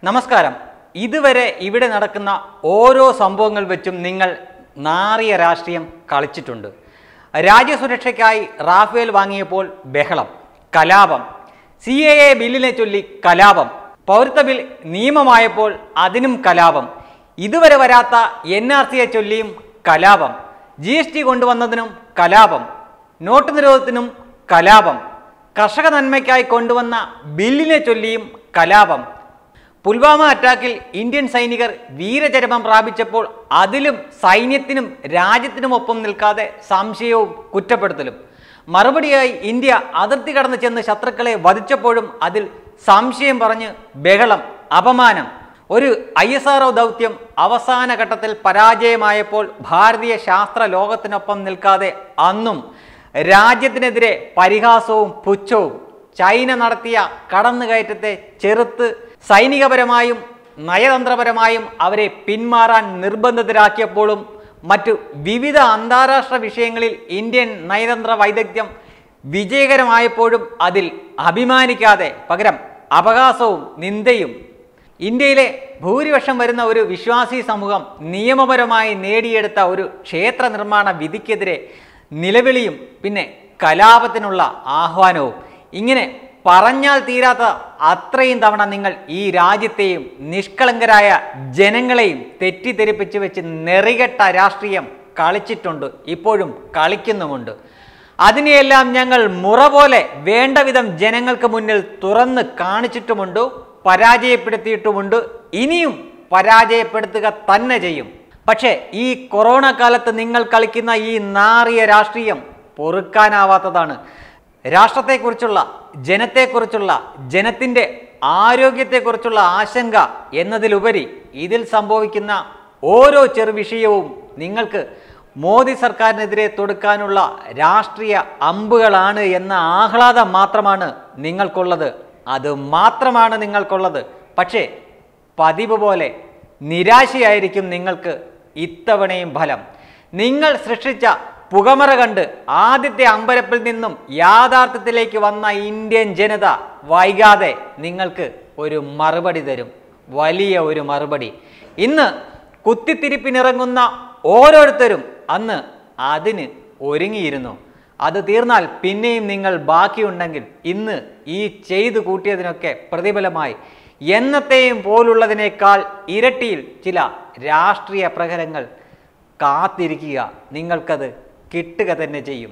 നമസ്കാരം ഇതുവരെ ഇവിടെ നടക്കുന്ന ഓരോ സംഭവങ്ങൾ വെച്ചും നിങ്ങൾ നാറിയ രാഷ്ട്രീയം കളിച്ചിട്ടുണ്ട് രാജ്യസുരക്ഷയ്ക്കായി റാഫേൽ വാങ്ങിയപ്പോൾ ബഹളം കലാപം സി എ എ ബില്ലിനെ ചൊല്ലി കലാപം പൗരത്വ ബിൽ നിയമമായപ്പോൾ അതിനും കലാപം ഇതുവരെ വരാത്ത എൻ ആർ സിയെ ചൊല്ലിയും കലാപം ജി എസ് ടി കൊണ്ടുവന്നതിനും കലാപം നോട്ട് നിരോധത്തിനും കലാപം കർഷക നന്മയ്ക്കായി കൊണ്ടുവന്ന ബില്ലിനെ ചൊല്ലിയും കലാപം പുൽവാമ അറ്റാക്കിൽ ഇന്ത്യൻ സൈനികർ വീരചരമം പ്രാപിച്ചപ്പോൾ അതിലും സൈന്യത്തിനും രാജ്യത്തിനുമൊപ്പം നിൽക്കാതെ സംശയവും കുറ്റപ്പെടുത്തലും മറുപടിയായി ഇന്ത്യ അതിർത്തി കടന്ന് ചെന്ന് ശത്രുക്കളെ വധിച്ചപ്പോഴും അതിൽ സംശയം പറഞ്ഞ് ബഹളം അപമാനം ഒരു ഐ എസ് ആർ ദൗത്യം അവസാന ഘട്ടത്തിൽ പരാജയമായപ്പോൾ ഭാരതീയ ശാസ്ത്ര ലോകത്തിനൊപ്പം നിൽക്കാതെ അന്നും രാജ്യത്തിനെതിരെ പരിഹാസവും പുച്ഛവും ചൈന നടത്തിയ കടന്നുകയറ്റത്തെ ചെറുത്ത് സൈനികപരമായും നയതന്ത്രപരമായും അവരെ പിന്മാറാൻ നിർബന്ധിതരാക്കിയപ്പോഴും മറ്റു വിവിധ അന്താരാഷ്ട്ര വിഷയങ്ങളിൽ ഇന്ത്യൻ നയതന്ത്ര വൈദഗ്ധ്യം വിജയകരമായപ്പോഴും അതിൽ അഭിമാനിക്കാതെ പകരം അപകാസവും നിന്ദയും ഇന്ത്യയിലെ ഭൂരിപക്ഷം വരുന്ന ഒരു വിശ്വാസി സമൂഹം നിയമപരമായി നേടിയെടുത്ത ഒരു ക്ഷേത്ര നിർമ്മാണ വിധിക്കെതിരെ നിലവിളിയും പിന്നെ കലാപത്തിനുള്ള ആഹ്വാനവും ഇങ്ങനെ പറഞ്ഞാൽ തീരാത്ത അത്രയും തവണ നിങ്ങൾ ഈ രാജ്യത്തെയും നിഷ്കളങ്കരായ ജനങ്ങളെയും തെറ്റിദ്ധരിപ്പിച്ച് വെച്ച് നെറികെട്ട രാഷ്ട്രീയം കളിച്ചിട്ടുണ്ട് ഇപ്പോഴും കളിക്കുന്നുമുണ്ട് അതിനെയെല്ലാം ഞങ്ങൾ മുറ പോലെ വേണ്ട വിധം ജനങ്ങൾക്ക് മുന്നിൽ തുറന്ന് കാണിച്ചിട്ടുമുണ്ട് പരാജയപ്പെടുത്തിയിട്ടുമുണ്ട് ഇനിയും പരാജയപ്പെടുത്തുക തന്നെ ചെയ്യും പക്ഷേ ഈ കൊറോണ കാലത്ത് നിങ്ങൾ കളിക്കുന്ന ഈ നാറിയ രാഷ്ട്രീയം പൊറുക്കാനാവാത്തതാണ് രാഷ്ട്രത്തെക്കുറിച്ചുള്ള ജനത്തെക്കുറിച്ചുള്ള ജനത്തിൻ്റെ ആരോഗ്യത്തെക്കുറിച്ചുള്ള ആശങ്ക എന്നതിലുപരി ഇതിൽ സംഭവിക്കുന്ന ഓരോ ചെറു വിഷയവും നിങ്ങൾക്ക് മോദി സർക്കാരിനെതിരെ തൊടുക്കാനുള്ള രാഷ്ട്രീയ അമ്പുകളാണ് എന്ന ആഹ്ലാദം മാത്രമാണ് നിങ്ങൾക്കുള്ളത് അത് മാത്രമാണ് നിങ്ങൾക്കുള്ളത് പക്ഷേ പതിവ് പോലെ നിരാശയായിരിക്കും നിങ്ങൾക്ക് ഇത്തവണയും ഫലം നിങ്ങൾ സൃഷ്ടിച്ച പുകമറ കണ്ട് ആദ്യത്തെ അമ്പരപ്പിൽ നിന്നും യാഥാർത്ഥ്യത്തിലേക്ക് വന്ന ഇന്ത്യൻ ജനത വൈകാതെ നിങ്ങൾക്ക് ഒരു മറുപടി തരും വലിയ ഒരു മറുപടി ഇന്ന് കുത്തിത്തിരിപ്പിനിറങ്ങുന്ന ഓരോരുത്തരും അന്ന് അതിന് ഒരുങ്ങിയിരുന്നു അത് തീർന്നാൽ പിന്നെയും നിങ്ങൾ ബാക്കിയുണ്ടെങ്കിൽ ഇന്ന് ഈ ചെയ്തു കൂട്ടിയതിനൊക്കെ പ്രതിഫലമായി എന്നത്തെയും പോലുള്ളതിനേക്കാൾ ഇരട്ടിയിൽ ചില രാഷ്ട്രീയ പ്രഹരങ്ങൾ കാത്തിരിക്കുക നിങ്ങൾക്കത് കിട്ടുക തന്നെ ചെയ്യും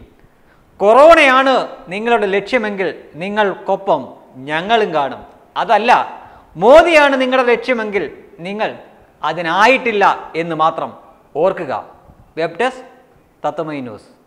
കൊറോണയാണ് നിങ്ങളുടെ ലക്ഷ്യമെങ്കിൽ നിങ്ങൾക്കൊപ്പം ഞങ്ങളും കാണും അതല്ല മോദിയാണ് നിങ്ങളുടെ ലക്ഷ്യമെങ്കിൽ നിങ്ങൾ അതിനായിട്ടില്ല എന്ന് മാത്രം ഓർക്കുക വെബ് ഡെസ്ക് തത്വമൈ ന്യൂസ്